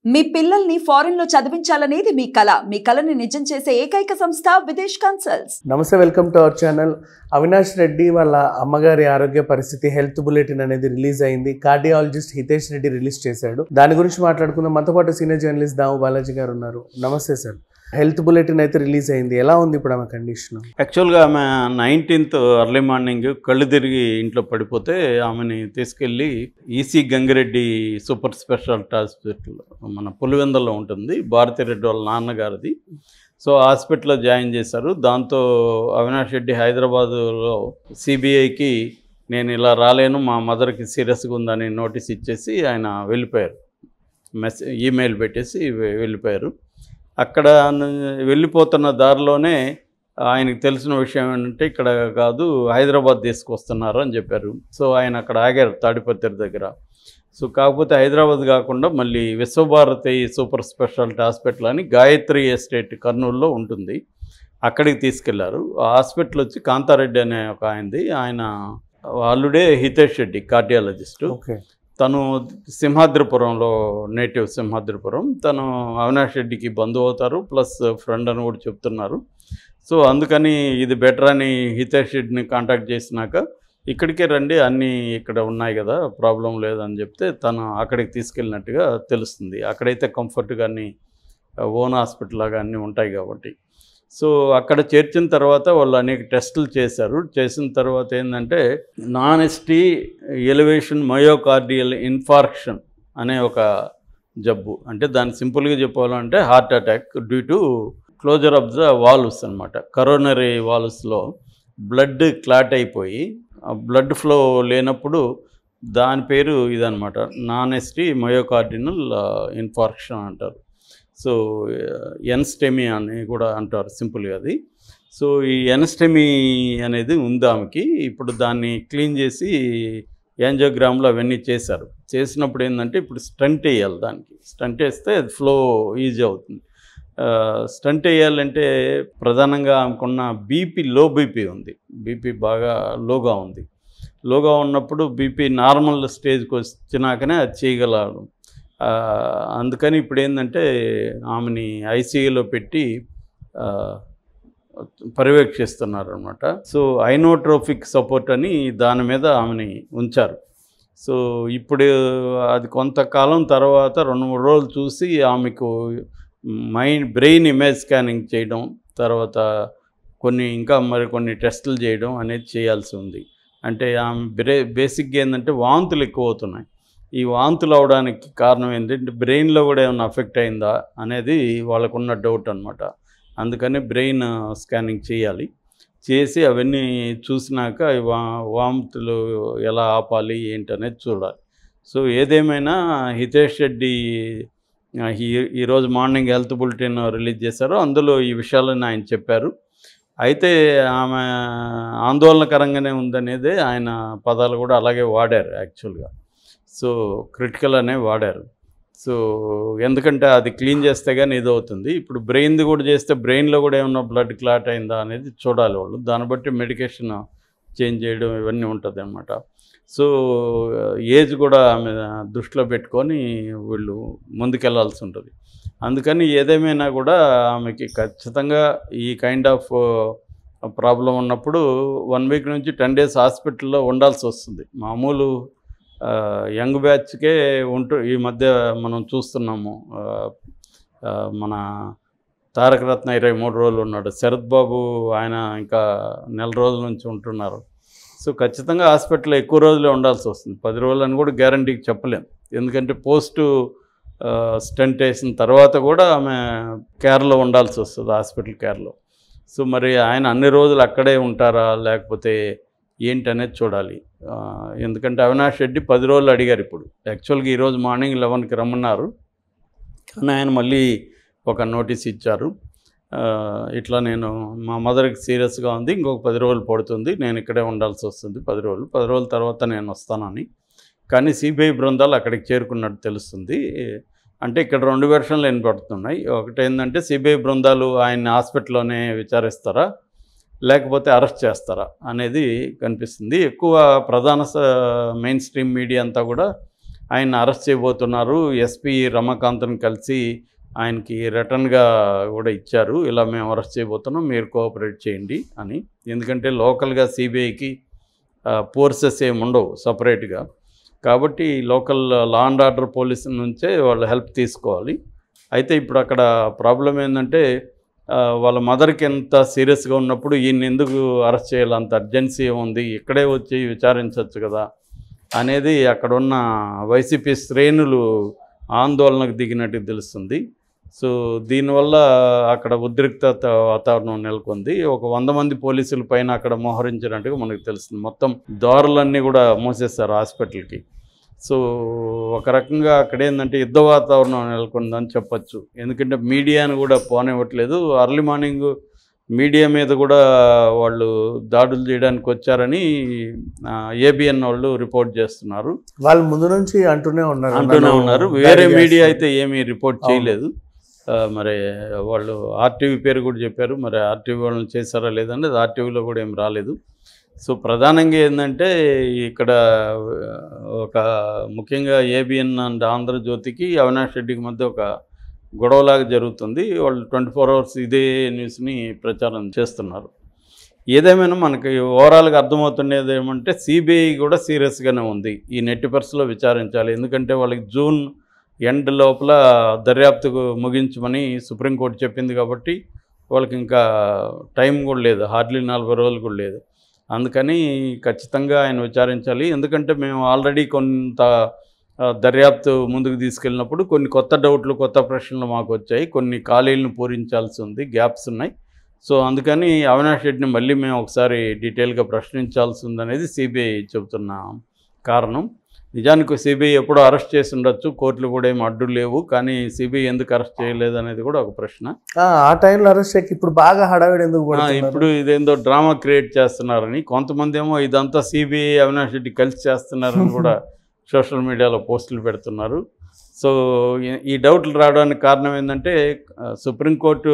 మీ పిల్లల్ని ఫారెన్ లో చదివించాలనేది మీ కల మీ కలని నిజం చేసే ఏకైక సంస్థ విదేశ్ కన్సల్ట్స్ నమస్తే welcome to our channel Avinash Reddy వాళ్ళ అమ్మగారి ఆరోగ్య పరిస్థితి హెల్త్ బులెటిన్ అనేది రిలీజ్ అయింది కార్డియాలజిస్ట్ హితేష్ రెడ్డి రిలీజ్ చేశాడు దాని గురించి మాట్లాడుకుందాం మనతో పాటు సీనియర్ జర్నలిస్ట్ దాము బాలాజీ గారు ఉన్నారు నమస్తే సార్ హెల్త్ బులెటిన్ అయితే రిలీజ్ అయింది ఎలా ఉంది ఇప్పుడు ఆమె కండిషన్ యాక్చువల్గా ఆమె నైన్టీన్త్ ఎర్లీ మార్నింగ్ కళ్ళు తిరిగి ఇంట్లో పడిపోతే ఆమెని తీసుకెళ్ళి EC Gangireddy super speciality hospital మన పులివెందల్లో ఉంటుంది భారతిరెడ్డి వాళ్ళ నాన్నగారిది సో హాస్పిటల్లో జాయిన్ చేశారు దాంతో అవినాష్ రెడ్డి హైదరాబాదులో సిబిఐకి నేను ఇలా రాలేను మా మదర్కి సీరియస్గా ఉందని నోటీస్ ఇచ్చేసి ఆయన వెళ్ళిపోయారు మెసేజ్ ఈమెయిల్ పెట్టేసి వె- వెళ్ళిపోయారు అక్కడ న- వెళ్ళిపోతున్న దారిలోనే ఆయనకు తెలిసిన విషయం ఏంటంటే ఇక్కడ కాదు హైదరాబాద్ తీసుకొస్తున్నారు అని చెప్పారు సో ఆయన అక్కడ ఆగారు తాడిపత్రి దగ్గర సో కాకపోతే హైదరాబాద్ కాకుండా మళ్ళీ విశ్వభారతి సూపర్ స్పెషాలిటీ హాస్పిటల్ అని గాయత్రి ఎస్టేట్ కర్నూలులో ఉంటుంది అక్కడికి తీసుకెళ్లారు ఆ హాస్పిటల్ వచ్చి కాంతారెడ్డి అనే ఒక ఆయనది ఆయన already Hitesh Reddy cardiologist okay తను సింహాద్రిపురంలో నేటివ్ సింహాద్రిపురం తను అవినాష్ రెడ్డికి బంధువు అవుతారు ప్లస్ ఫ్రెండ్ అని కూడా చెప్తున్నారు సో అందుకని ఇది బెటర్ అని హితేష్ రెడ్డిని కాంటాక్ట్ చేసినాక ఇక్కడికే రండి అన్నీ ఇక్కడ ఉన్నాయి కదా ప్రాబ్లం లేదని చెప్తే తను అక్కడికి తీసుకెళ్ళినట్టుగా తెలుస్తుంది అక్కడైతే కంఫర్ట్ కానీ ఓన్ హాస్పిటల్ లాగా అన్నీ ఉంటాయి కాబట్టి సో అక్కడ చేర్చిన తర్వాత వాళ్ళు అనేక టెస్టులు చేశారు చేసిన తర్వాత ఏంటంటే non ST elevation myocardial infarction అనే ఒక జబ్బు అంటే దాన్ని సింపుల్గా చెప్పాలంటే heart attack due to closure of the valves అనమాట కరోనరీ వాల్వ్స్లో బ్లడ్ క్లాట్ అయిపోయి ఆ బ్లడ్ ఫ్లో లేనప్పుడు దాని పేరు ఇదనమాట నాన్ ఎస్టీ మయోకార్డినల్ ఇన్ఫార్క్షన్ అంటారు సో ఎన్స్టెమీ అని కూడా అంటారు సింపుల్గా అది సో ఈ ఎన్స్టెమీ అనేది ఉంది ఆమెకి ఇప్పుడు దాన్ని క్లీన్ చేసి యాంజియోగ్రామ్లో అవన్నీ చేశారు చేసినప్పుడు ఏంటంటే ఇప్పుడు స్టంట్ వేయాలి దానికి స్టంట్ వేస్తే అది ఫ్లో ఈజీ అవుతుంది స్టంట్ వేయాలంటే ప్రధానంగా ఆమెకున్న బీపీ లో బీపీ ఉంది బీపీ బాగా లోగా ఉంది లోగా ఉన్నప్పుడు బీపీ నార్మల్ స్టేజ్కి వచ్చినాకనే అది చేయగలరు ఆ, అందుకని ఇప్పుడు ఏంటంటే ఆమెని ఐసీయూలో పెట్టి ఆ, పర్యవేక్షిస్తున్నారు అనమాట సో ఐనోట్రోఫిక్ సపోర్ట్ అని దాని మీద ఆమెని ఉంచారు సో ఇప్పుడు అది కొంతకాలం తర్వాత రెండు మూడు రోజులు చూసి ఆమెకు మైండ్ బ్రెయిన్ ఇమేజ్ స్కానింగ్ చేయడం తర్వాత కొన్ని ఇంకా మరి కొన్ని టెస్టులు చేయడం అనేది చేయాల్సి ఉంది అంటే ఆమె బ్రే బేసిక్గా ఏంటంటే వాంతులు ఎక్కువ అవుతున్నాయి ఈ వాంతులు అవడానికి కారణం ఏంటంటే బ్రెయిన్లో కూడా ఏమైనా అఫెక్ట్ అయిందా అనేది వాళ్ళకున్న డౌట్ అనమాట అందుకని బ్రెయిన్ స్కానింగ్ చేయాలి చేసి అవన్నీ చూసినాక ఈ వా వాంతులు ఎలా ఆపాలి ఏంటి అనేది చూడాలి సో ఏదేమైనా హితేష్ రెడ్డి ఆ, ఈ ఈరోజు మార్నింగ్ హెల్త్ బులెటిన్ రిలీజ్ చేశారు అందులో ఈ విషయాలని ఆయన చెప్పారు అయితే ఆమె ఆందోళనకరంగానే ఉందనేది ఆయన పదాలు కూడా అలాగే వాడారు యాక్చువల్గా సో క్రిటికల్ అనే వాడారు సో ఎందుకంటే అది క్లీన్ చేస్తే కానీ ఇది అవుతుంది ఇప్పుడు బ్రెయిన్ది కూడా చేస్తే బ్రెయిన్లో కూడా ఏమన్నా బ్లడ్ క్లాట్ అయిందా అనేది చూడాలి వాళ్ళు దాన్ని బట్టి మెడికేషన్ చేంజ్ చేయడం ఇవన్నీ ఉంటుంది అనమాట సో ఏజ్ కూడా ఆమె దృష్టిలో పెట్టుకొని వీళ్ళు ముందుకెళ్లాల్సి ఉంటుంది అందుకని ఏదేమైనా కూడా ఆమెకి ఖచ్చితంగా ఈ కైండ్ ఆఫ్ ప్రాబ్లం ఉన్నప్పుడు వన్ వీక్ నుంచి టెన్ డేస్ హాస్పిటల్లో ఉండాల్సి వస్తుంది మామూలు ఆ, యంగ్ బ్యాచ్కే ఉంటూ ఈ మధ్య మనం చూస్తున్నాము ఆ, ఆ, మన తారక రత్న ఇరవై మూడు రోజులు ఉన్నాడు శరత్ బాబు ఆయన ఇంకా నెల రోజుల నుంచి ఉంటున్నారు సో ఖచ్చితంగా హాస్పిటల్లో ఎక్కువ రోజులే ఉండాల్సి వస్తుంది పది రోజులు అని కూడా గ్యారంటీకి చెప్పలేం ఎందుకంటే పోస్ట్ స్టంట్ వేసిన తర్వాత కూడా ఆమె కేర్లో ఉండాల్సి వస్తుంది హాస్పిటల్ కేర్లో సో మరి ఆయన అన్ని రోజులు అక్కడే ఉంటారా లేకపోతే ఏంటి అనేది చూడాలి ఆ, ఎందుకంటే అవినాష్ రెడ్డి పది రోజులు అడిగారు ఇప్పుడు యాక్చువల్గా ఈరోజు మార్నింగ్ లెవెన్కి రమ్మన్నారు కానీ ఆయన మళ్ళీ ఒక నోటీస్ ఇచ్చారు ఆ, ఇట్లా నేను మా మదర్కి సీరియస్గా ఉంది ఇంకొక పది రోజులు పడుతుంది నేను ఇక్కడే ఉండాల్సి వస్తుంది పది రోజులు పది రోజుల తర్వాత నేను వస్తానని కానీ సిబిఐ బృందాలు అక్కడికి చేరుకున్నట్టు తెలుస్తుంది అంటే ఇక్కడ రెండు వెర్షన్లు వినపడుతున్నాయి ఒకటి ఏంటంటే సిబిఐ బృందాలు ఆయన హాస్పిటల్లోనే విచారిస్తారా లేకపోతే అరెస్ట్ చేస్తారా అనేది కనిపిస్తుంది ఎక్కువ ప్రధాన స- మెయిన్ స్ట్రీమ్ మీడియా అంతా కూడా ఆయన అరెస్ట్ చేయబోతున్నారు ఎస్పీ రమాకాంత్ని కలిసి ఆయనకి రిటర్న్గా కూడా ఇచ్చారు ఇలా మేము అరెస్ట్ చేయబోతున్నాం మీరు కోఆపరేట్ చేయండి అని ఎందుకంటే లోకల్గా సిబిఐకి ఫోర్సెస్ ఏమి ఉండవు సపరేట్గా కాబట్టి local law and order police నుంచే వాళ్ళు హెల్ప్ తీసుకోవాలి అయితే ఇప్పుడు అక్కడ ప్రాబ్లం ఏంటంటే ఆ, వాళ్ళ మదర్కి ఎంత సీరియస్గా ఉన్నప్పుడు ఈయన ఎందుకు అరెస్ట్ చేయాలి అంత అర్జెన్సీ ఉంది ఇక్కడే వచ్చి విచారించవచ్చు కదా అనేది అక్కడ ఉన్న వైసీపీ శ్రేణులు ఆందోళనకు దిగినట్టు తెలుస్తుంది సో దీనివల్ల అక్కడ ఉద్రిక్తత వాతావరణం నెలకొంది ఒక వంద మంది పోలీసుల పైన అక్కడ మోహరించినట్టుగా మనకు తెలుస్తుంది మొత్తం దారులన్నీ కూడా మూసేస్తారు హాస్పిటల్కి సో ఒక రకంగా అక్కడ ఏంటంటే యుద్ధ వాతావరణం నెలకొందని చెప్పొచ్చు ఎందుకంటే మీడియాను కూడా పోనివ్వట్లేదు అర్లీ మార్నింగ్ మీడియా మీద కూడా వాళ్ళు దాడులు చేయడానికి వచ్చారని ఏబిఎన్ వాళ్ళు రిపోర్ట్ చేస్తున్నారు వాళ్ళు ముందు నుంచి అంటూనే ఉన్నారు అంటూనే నన్ను ఉన్నారు దాడి వేరే మీడియా చేస్తారు. అయితే ఏమీ రిపోర్ట్ అవును. చేయలేదు ఆ, మరి వాళ్ళు ఆర్టీవీ పేరు కూడా చెప్పారు మరి ఆర్టీవీ వాళ్ళని చేశారా లేదంటే అది ఆర్టీవీలో కూడా ఏం రాలేదు సో ప్రధానంగా ఏంటంటే ఇక్కడ ఒక ముఖ్యంగా ఏబిఎన్ అండ్ ఆంధ్రజ్యోతికి అవినాష్ రెడ్డికి మధ్య ఒక గొడవలాగా జరుగుతుంది వాళ్ళు ట్వంటీ ఫోర్ అవర్స్ ఇదే న్యూస్ని ప్రచారం చేస్తున్నారు ఏదేమైనా మనకి ఓవరాల్గా అర్థమవుతున్నది ఏమంటే సిబిఐ కూడా సీరియస్గానే ఉంది ఈ నెట్టి పర్సులో విచారించాలి ఎందుకంటే వాళ్ళకి జూన్ ఎండ్ లోపల దర్యాప్తుకు ముగించమని సుప్రీంకోర్టు చెప్పింది కాబట్టి వాళ్ళకి ఇంకా టైం కూడా లేదు హార్డ్లీ నలభై రోజులు కూడా లేదు అందుకని ఖచ్చితంగా ఆయన విచారించాలి ఎందుకంటే మేము ఆల్రెడీ కొంత ఆ, దర్యాప్తు ముందుకు తీసుకెళ్ళినప్పుడు కొన్ని కొత్త డౌట్లు కొత్త ప్రశ్నలు మాకు వచ్చాయి కొన్ని ఖాళీలను పూరించాల్సి ఉంది గ్యాప్స్ ఉన్నాయి సో అందుకని అవినాష్ రెడ్డిని మళ్ళీ మేము ఒకసారి డీటెయిల్గా ప్రశ్నించాల్సి ఉందనేది సిబిఐ చెబుతున్న కారణం నిజానికి సిబిఐ ఎప్పుడో అరెస్ట్ చేసి ఉండొచ్చు కోర్టులు కూడా ఏం అడ్డు లేవు కానీ సిబిఐ ఎందుకు అరెస్ట్ చేయలేదు అనేది కూడా ఒక ప్రశ్న ఆ, ఆ టైంలో అరెస్ట్ చేయక ఇప్పుడు బాగా హడావిడి ఎందుకు ఆ, పడుతున్నారు? ఇప్పుడు ఇదేందో డ్రామా క్రియేట్ చేస్తున్నారని కొంతమంది ఏమో ఇదంతా సిబిఐ అవినాష్ రెడ్డి కలిసి చేస్తున్నారని కూడా సోషల్ మీడియాలో పోస్టులు పెడుతున్నారు సో ఈ- ఈ డౌట్లు రావడానికి కారణం ఏంటంటే ఆ, సుప్రీంకోర్టు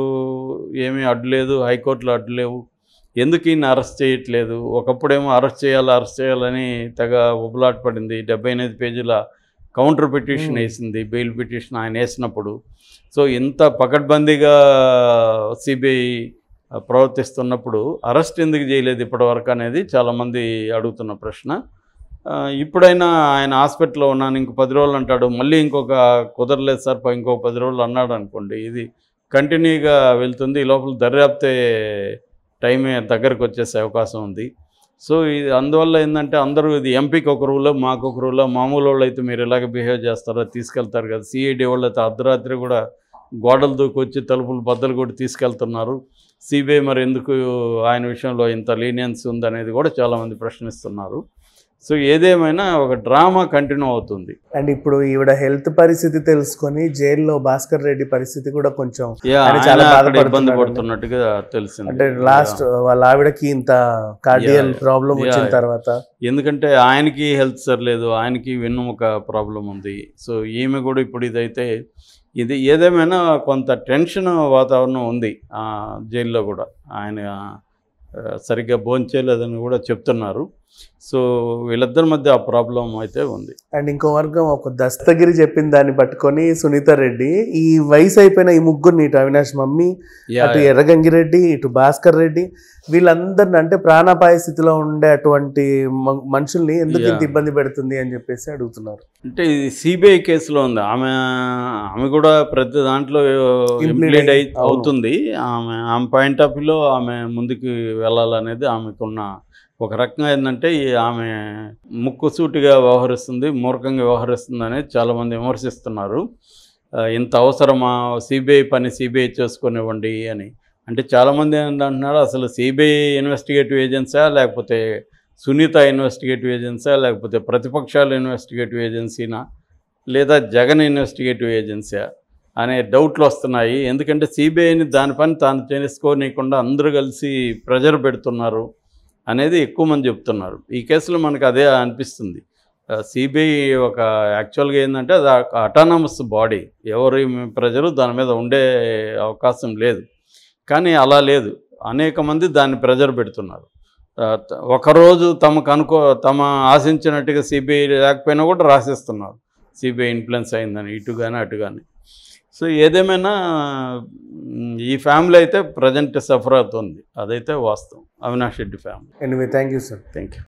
ఏమీ అడ్డులేదు హైకోర్టులో అడ్డులేవు ఎందుకు ఈయన అరెస్ట్ చేయట్లేదు ఒకప్పుడేమో అరెస్ట్ చేయాలి అరెస్ట్ చేయాలని తెగ ఉబులాట పడింది డెబ్బై ఎనిమిది పేజీల కౌంటర్ పిటిషన్ Hmm. వేసింది బెయిల్ పిటిషన్ ఆయన వేసినప్పుడు సో ఇంత పకడ్బందీగా సిబిఐ ప్రవర్తిస్తున్నప్పుడు అరెస్ట్ ఎందుకు చేయలేదు ఇప్పటివరకు అనేది చాలామంది అడుగుతున్న ప్రశ్న ఆ, ఇప్పుడైనా ఆయన హాస్పిటల్లో ఉన్నాను ఇంకో పది రోజులు అంటాడు మళ్ళీ ఇంకొక కుదరలేదు సార్ ప- ఇంకో పది రోజులు అన్నాడు అనుకోండి ఇది కంటిన్యూగా వెళ్తుంది ఈ లోపల దర్యాప్తే టైమే దగ్గరకు వచ్చేసే అవకాశం ఉంది సో ఇది అందువల్ల ఏంటంటే అందరూ ఇది ఎంపీకి ఒక రూలో మాకు ఒక రూలో మామూలు వాళ్ళు అయితే మీరు ఇలాగ బిహేవ్ చేస్తారో తీసుకెళ్తారు కదా సిఐడి వాళ్ళు అయితే అర్ధరాత్రి కూడా గోడలు దూకొచ్చి తలుపులు బద్దలు కొట్టి తీసుకెళ్తున్నారు సిబిఐ మరి ఎందుకు ఆయన విషయంలో ఇంత లీనియన్స్ ఉందనేది కూడా చాలామంది ప్రశ్నిస్తున్నారు సో ఏదేమైనా ఒక డ్రామా కంటిన్యూ అవుతుంది అండ్ ఇప్పుడు ఈవిడ హెల్త్ పరిస్థితి తెలుసుకొని జైల్లో భాస్కర్ రెడ్డి పరిస్థితి కూడా కొంచెం యా, ఆయన ఆయన చాలా అక్కడ ఇబ్బంది బాధపడుతున్నాడు. పడుతున్నట్టుగా తెలిసింది అంటే లాస్ట్ వాళ్ళ ఆవిడకి ఇంత కార్డియల్ Yeah, yeah. ప్రాబ్లం వచ్చిన Yeah. తర్వాత ఎందుకంటే ఆయనకి హెల్త్ సరిలేదు ఆయనకి వెన్నుముక ప్రాబ్లం ఉంది సో ఈమె కూడా ఇప్పుడు ఇదైతే ఇది ఏదేమైనా కొంత టెన్షన్ వాతావరణం ఉంది ఆ జైల్లో కూడా ఆయన ఆ, సరిగ్గా భోంచేయలేదని కూడా చెప్తున్నారు సో వీళ్ళిద్దరి మధ్య ఆ ప్రాబ్లం అయితే ఉంది అండ్ ఇంకో వర్గం ఒక దస్తగిరి చెప్పిన దాన్ని పట్టుకొని సునీత రెడ్డి ఈ వయసు అయిపోయిన ఈ ముగ్గురిని ఇటు అవినాష్ మమ్మీ యా, అటు యా. ఎర్రగంగిరెడ్డి ఇటు భాస్కర్ రెడ్డి వీళ్ళందరిని అంటే ప్రాణాపాయ స్థితిలో ఉండే అటువంటి మ- మనుషుల్ని ఎందుకు ఇంత Yeah. ఇబ్బంది పెడుతుంది అని చెప్పేసి అడుగుతున్నారు అంటే ఇది సిబిఐ కేసులో ఉంది ఆమె ఆమె కూడా ప్రతి దాంట్లో Implicate ఇంప్లీడ్ అయి అయి- అవును. అవుతుంది ఆమె ఆమె పాయింట్ ఆఫ్ వ్యూలో ఆమె ముందుకు వెళ్ళాలనేది ఆమెకున్న ఒక రకంగా ఏంటంటే ఈ ఆమె ముక్కుసూటిగా వ్యవహరిస్తుంది మూర్ఖంగా వ్యవహరిస్తుంది అనేది చాలామంది విమర్శిస్తున్నారు ఆ, ఇంత అవసరమా సిబిఐ పని సిబిఐ చేసుకునివ్వండి అని అంటే చాలామంది ఏంటంటున్నారు అసలు సిబిఐ ఇన్వెస్టిగేటివ్ ఏజెన్సీయా లేకపోతే సునీత ఇన్వెస్టిగేటివ్ ఏజెన్సీయా లేకపోతే ప్రతిపక్షాల ఇన్వెస్టిగేటివ్ ఏజెన్సీనా లేదా జగన్ ఇన్వెస్టిగేటివ్ ఏజెన్సీయా అనే డౌట్లు వస్తున్నాయి ఎందుకంటే సిబిఐని దాని పని తాను చేసుకోనీయకుండా అందరూ కలిసి ప్రెజర్ పెడుతున్నారు అనేది ఎక్కువ మంది చెప్తున్నారు ఈ కేసులో మనకు అదే అనిపిస్తుంది సిబిఐ ఒక యాక్చువల్గా ఏంటంటే అది అటానమస్ బాడీ ఎవరి ప్రజలు దాని మీద ఉండే అవకాశం లేదు కానీ అలా లేదు అనేక మంది దాన్ని ప్రెజర్ పెడుతున్నారు ఆ, త- ఒకరోజు తమకు అనుకో తమ ఆశించినట్టుగా సిబిఐ లేకపోయినా కూడా రాసిస్తున్నారు సిబిఐ ఇన్ఫ్లుయెన్స్ అయిందని ఇటు కానీ అటు కానీ సో ఏదేమైనా మ్, ఈ ఫ్యామిలీ అయితే ప్రజెంట్ సఫర్ అవుతుంది అదైతే వాస్తవం Avinash Reddy family anyway thank you sir thank you